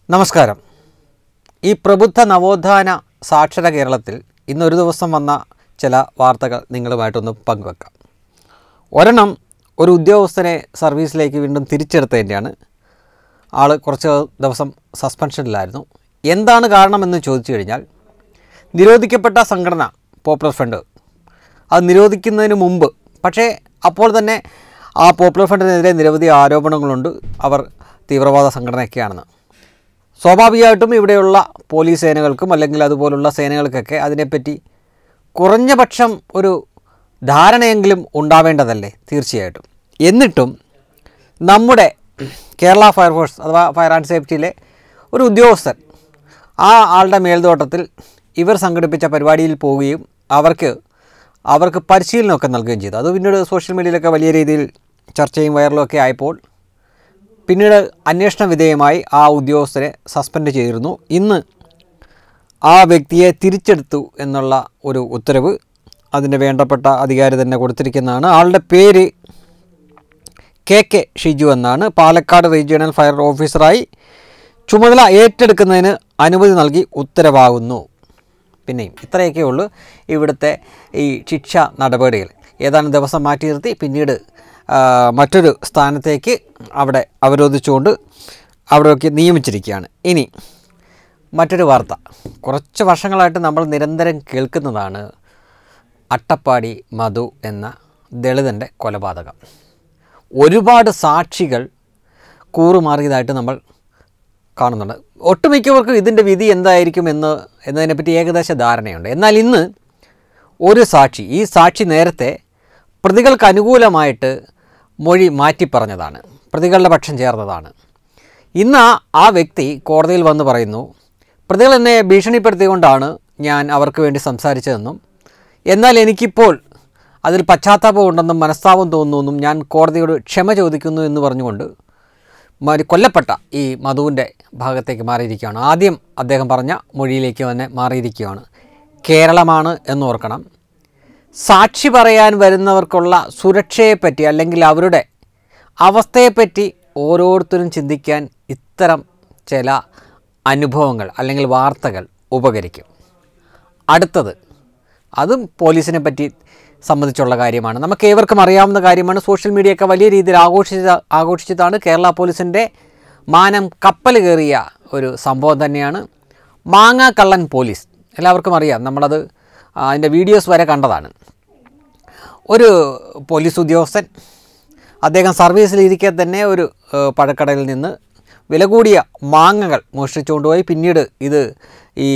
നമസ്കാരം ഈ പ്രബുദ്ധ നവോത്ഥാന സാക്ഷര കേരളത്തിൽ ഇന്നൊരു ദിവസം വന്ന ചില വാർത്തകൾ നിങ്ങളുമായിട്ടൊന്ന് പങ്കുവെക്കാം ഒരെണ്ണം ഒരു ഉദ്യോഗസ്ഥനെ സർവീസിലേക്ക് വീണ്ടും തിരിച്ചെടുത്തതിൻ്റെയാണ് ആൾ കുറച്ച് ദിവസം സസ്പെൻഷനിലായിരുന്നു എന്താണ് കാരണമെന്ന് ചോദിച്ചു കഴിഞ്ഞാൽ നിരോധിക്കപ്പെട്ട സംഘടന പോപ്പുലർ ഫ്രണ്ട് അത് നിരോധിക്കുന്നതിന് മുമ്പ് പക്ഷേ അപ്പോൾ തന്നെ ആ പോപ്പുലർ ഫ്രണ്ടിനെതിരെ നിരവധി ആരോപണങ്ങളുണ്ട് അവർ തീവ്രവാദ സംഘടനയൊക്കെയാണെന്ന് സ്വാഭാവികമായിട്ടും ഇവിടെയുള്ള പോലീസ് സേനകൾക്കും അല്ലെങ്കിൽ അതുപോലുള്ള സേനകൾക്കൊക്കെ അതിനെപ്പറ്റി കുറഞ്ഞ പക്ഷം ഒരു ധാരണയെങ്കിലും ഉണ്ടാവേണ്ടതല്ലേ തീർച്ചയായിട്ടും എന്നിട്ടും നമ്മുടെ കേരള ഫയർഫോഴ്സ് അഥവാ ഫയർ ആൻഡ് സേഫ്റ്റിയിലെ ഒരു ഉദ്യോഗസ്ഥൻ ആ ആളുടെ മേൽനോട്ടത്തിൽ ഇവർ സംഘടിപ്പിച്ച പരിപാടിയിൽ പോവുകയും അവർക്ക് അവർക്ക് പരിശീലനമൊക്കെ നൽകുകയും ചെയ്തു അത് പിന്നീട് സോഷ്യൽ മീഡിയയിലൊക്കെ വലിയ രീതിയിൽ ചർച്ചയും വൈറലും ഒക്കെ ആയപ്പോൾ പിന്നീട് അന്വേഷണ വിധേയമായി ആ ഉദ്യോഗസ്ഥരെ സസ്പെൻഡ് ചെയ്തിരുന്നു ഇന്ന് ആ വ്യക്തിയെ തിരിച്ചെടുത്തു എന്നുള്ള ഒരു ഉത്തരവ് അതിൻ്റെ വേണ്ടപ്പെട്ട അധികാരി തന്നെ കൊടുത്തിരിക്കുന്നതാണ് ആളുടെ പേര് കെ കെ ഷിജു എന്നാണ് പാലക്കാട് റീജിയണൽ ഫയർ ഓഫീസറായി ചുമതല ഏറ്റെടുക്കുന്നതിന് അനുമതി നൽകി ഉത്തരവാകുന്നു പിന്നെയും ഇത്രയൊക്കെ ഉള്ളൂ ഇവിടുത്തെ ഈ ശിക്ഷ നടപടികൾ ഏതാനും ദിവസം മാറ്റി നിർത്തി പിന്നീട് ആ, മറ്റൊരു സ്ഥാനത്തേക്ക് അവിടെ അവരോധിച്ചുകൊണ്ട് അവിടെയൊക്കെ നിയമിച്ചിരിക്കുകയാണ് ഇനി മറ്റൊരു വാർത്ത കുറച്ച് വർഷങ്ങളായിട്ട് നമ്മൾ നിരന്തരം കേൾക്കുന്നതാണ് അട്ടപ്പാടി മധു എന്ന ദളിതൻ്റെ കൊലപാതകം ഒരുപാട് സാക്ഷികൾ കൂറുമാറിയതായിട്ട് നമ്മൾ കാണുന്നുണ്ട് ഒട്ടുമിക്കവർക്കും ഇതിൻ്റെ വിധി എന്തായിരിക്കും എന്ന് എന്നതിനെപ്പറ്റി ഏകദേശ ധാരണയുണ്ട് എന്നാൽ ഇന്ന് ഒരു സാക്ഷി ഈ സാക്ഷി നേരത്തെ പ്രതികൾക്ക് അനുകൂലമായിട്ട് മൊഴി മാറ്റി പറഞ്ഞതാണ് പ്രതികളുടെ പക്ഷം ചേർന്നതാണ് ഇന്ന് ആ ആ വ്യക്തി കോടതിയിൽ വന്ന് പറയുന്നു പ്രതികൾ എന്നെ ഭീഷണിപ്പെടുത്തിക്കൊണ്ടാണ് ഞാൻ അവർക്ക് വേണ്ടി സംസാരിച്ചതെന്നും എന്നാൽ എനിക്കിപ്പോൾ അതിൽ പശ്ചാത്താപം ഉണ്ടെന്നും മനസ്താപം തോന്നുന്നെന്നും ഞാൻ കോടതിയോട് ക്ഷമ ചോദിക്കുന്നു എന്ന് പറഞ്ഞുകൊണ്ട് മരി കൊല്ലപ്പെട്ട ഈ മധുവിൻ്റെ ഭാഗത്തേക്ക് മാറിയിരിക്കുകയാണ് ആദ്യം അദ്ദേഹം പറഞ്ഞ മൊഴിയിലേക്ക് തന്നെ മാറിയിരിക്കുകയാണ് കേരളമാണ് എന്നോർക്കണം സാക്ഷി പറയാൻ വരുന്നവർക്കുള്ള സുരക്ഷയെപ്പറ്റി അല്ലെങ്കിൽ അവരുടെ അവസ്ഥയെപ്പറ്റി ഓരോരുത്തരും ചിന്തിക്കാൻ ഇത്തരം ചില അനുഭവങ്ങൾ അല്ലെങ്കിൽ വാർത്തകൾ ഉപകരിക്കും അടുത്തത് അതും പോലീസിനെ പറ്റി സംബന്ധിച്ചുള്ള കാര്യമാണ് നമുക്ക് ഏവർക്കും അറിയാവുന്ന കാര്യമാണ് സോഷ്യൽ മീഡിയയൊക്കെ വലിയ രീതിയിൽ ആഘോഷിച്ച ആഘോഷിച്ചതാണ് കേരള പോലീസിൻ്റെ മാനം കപ്പൽ കയറിയ ഒരു സംഭവം തന്നെയാണ് മാങ്ങ കള്ളൻ പോലീസ് എല്ലാവർക്കും അറിയാം നമ്മളത് ആ, അതിൻ്റെ വീഡിയോസ് വരെ കണ്ടതാണ് ഒരു പോലീസ് ഉദ്യോഗസ്ഥൻ അദ്ദേഹം സർവീസിലിരിക്കെ തന്നെ ഒരു ഏഹ്, പഴക്കടയിൽ നിന്ന് വില കൂടിയ മാങ്ങകൾ മോഷ്ടിച്ചുകൊണ്ടുപോയി പിന്നീട് ഇത് ഈ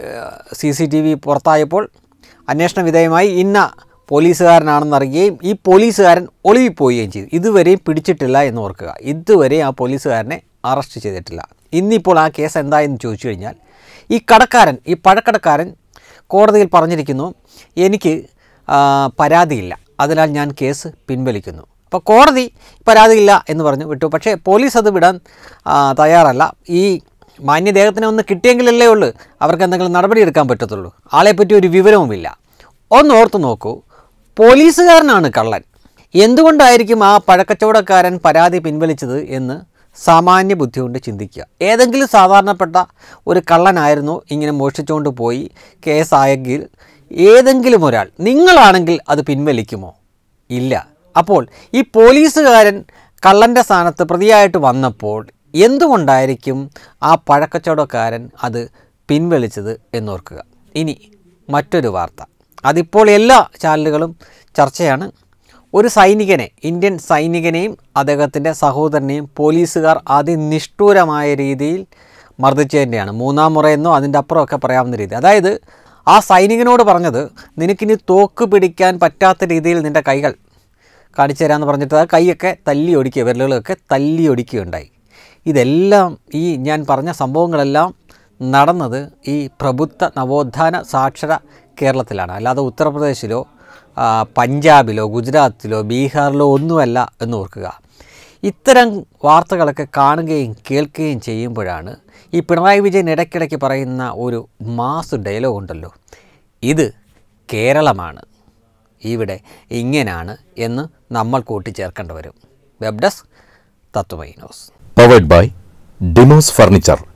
സി സി ടി വി പുറത്തായപ്പോൾ അന്വേഷണ വിധേയമായി ഇന്ന പോലീസുകാരനാണെന്നറിയുകയും ഈ പോലീസുകാരൻ ഒളിവിപ്പോവുകയും ചെയ്തു ഇതുവരെയും പിടിച്ചിട്ടില്ല എന്ന് ഓർക്കുക ഇതുവരെ ആ പോലീസുകാരനെ അറസ്റ്റ് ചെയ്തിട്ടില്ല ഇന്നിപ്പോൾ ആ കേസ് എന്തായെന്ന് ചോദിച്ചു കഴിഞ്ഞാൽ ഈ കടക്കാരൻ ഈ പഴക്കടക്കാരൻ കോടതിയിൽ പറഞ്ഞിരിക്കുന്നു എനിക്ക് ആ, പരാതിയില്ല അതിനാൽ ഞാൻ കേസ് പിൻവലിക്കുന്നു അപ്പോൾ കോടതി പരാതിയില്ല എന്ന് പറഞ്ഞു വിട്ടു പക്ഷേ പോലീസ് അത് വിടാൻ ആ, തയ്യാറല്ല ഈ മാന്യദേഹത്തിനെ ഒന്ന് കിട്ടിയെങ്കിലല്ലേ ഉള്ളൂ അവർക്ക് എന്തെങ്കിലും നടപടി എടുക്കാൻ പറ്റത്തുള്ളൂ ആളെപ്പറ്റി ഒരു വിവരവുമില്ല ഒന്ന് ഓർത്ത് നോക്കൂ പോലീസുകാരനാണ് കള്ളൻ എന്തുകൊണ്ടായിരിക്കും ആ പഴക്കച്ചവടക്കാരൻ പരാതി പിൻവലിച്ചത് എന്ന് സാമാന്യ ബുദ്ധി കൊണ്ട് ചിന്തിക്കുക ഏതെങ്കിലും സാധാരണപ്പെട്ട ഒരു കള്ളനായിരുന്നു ഇങ്ങനെ മോഷ്ടിച്ചുകൊണ്ട് പോയി കേസായെങ്കിൽ ഏതെങ്കിലും ഒരാൾ നിങ്ങളാണെങ്കിൽ അത് പിൻവലിക്കുമോ ഇല്ല അപ്പോൾ ഈ പോലീസുകാരൻ കള്ളൻ്റെ സ്ഥാനത്ത് പ്രതിയായിട്ട് വന്നപ്പോൾ എന്തുകൊണ്ടായിരിക്കും ആ പഴക്കച്ചവടക്കാരൻ അത് പിൻവലിച്ചത് എന്നോർക്കുക ഇനി മറ്റൊരു വാർത്ത അതിപ്പോൾ എല്ലാ ചാനലുകളും ചർച്ചയാണ് ഒരു സൈനികനെ ഇന്ത്യൻ സൈനികനെയും അദ്ദേഹത്തിൻ്റെ സഹോദരനെയും പോലീസുകാർ അതിനിഷ്ഠൂരമായ രീതിയിൽ മർദ്ദിച്ചതിൻ്റെയാണ് മൂന്നാം മുറയെന്നോ അതിൻ്റെ അപ്പുറമൊക്കെ പറയാവുന്ന രീതി അതായത് ആ സൈനികനോട് പറഞ്ഞത് നിനക്കിനി തോക്ക് പിടിക്കാൻ പറ്റാത്ത രീതിയിൽ നിൻ്റെ കൈകൾ കാണിച്ചു തരാമെന്ന് പറഞ്ഞിട്ട് ആ കൈയൊക്കെ തല്ലി ഒടിക്കുക വിരലുകളൊക്കെ തല്ലി ഒടിക്കുകയുണ്ടായി ഇതെല്ലാം ഈ ഞാൻ പറഞ്ഞ സംഭവങ്ങളെല്ലാം നടന്നത് ഈ പ്രബുദ്ധ നവോത്ഥാന സാക്ഷര കേരളത്തിലാണ് അല്ലാതെ ഉത്തർപ്രദേശിലോ ആ, പഞ്ചാബിലോ ഗുജറാത്തിലോ ബീഹാറിലോ ഒന്നുമല്ല എന്ന് ഓർക്കുക ഇത്തരം വാർത്തകളൊക്കെ കാണുകയും കേൾക്കുകയും ചെയ്യുമ്പോഴാണ് ഈ പിണറായി വിജയൻ ഇടയ്ക്കിടയ്ക്ക് പറയുന്ന ഒരു മാസ് ഡയലോഗ് ഉണ്ടല്ലോ ഇത് കേരളമാണ് ഇവിടെ ഇങ്ങനെയാണ് എന്ന് നമ്മൾ കൂട്ടിച്ചേർക്കേണ്ടി വരും web desk Tatwamayi news powered by Demos furniture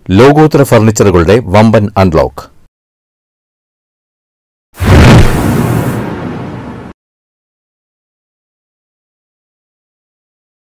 ലോകോത്തര ഫർണിച്ചറുകളുടെ വമ്പൻ അൺലോക്ക്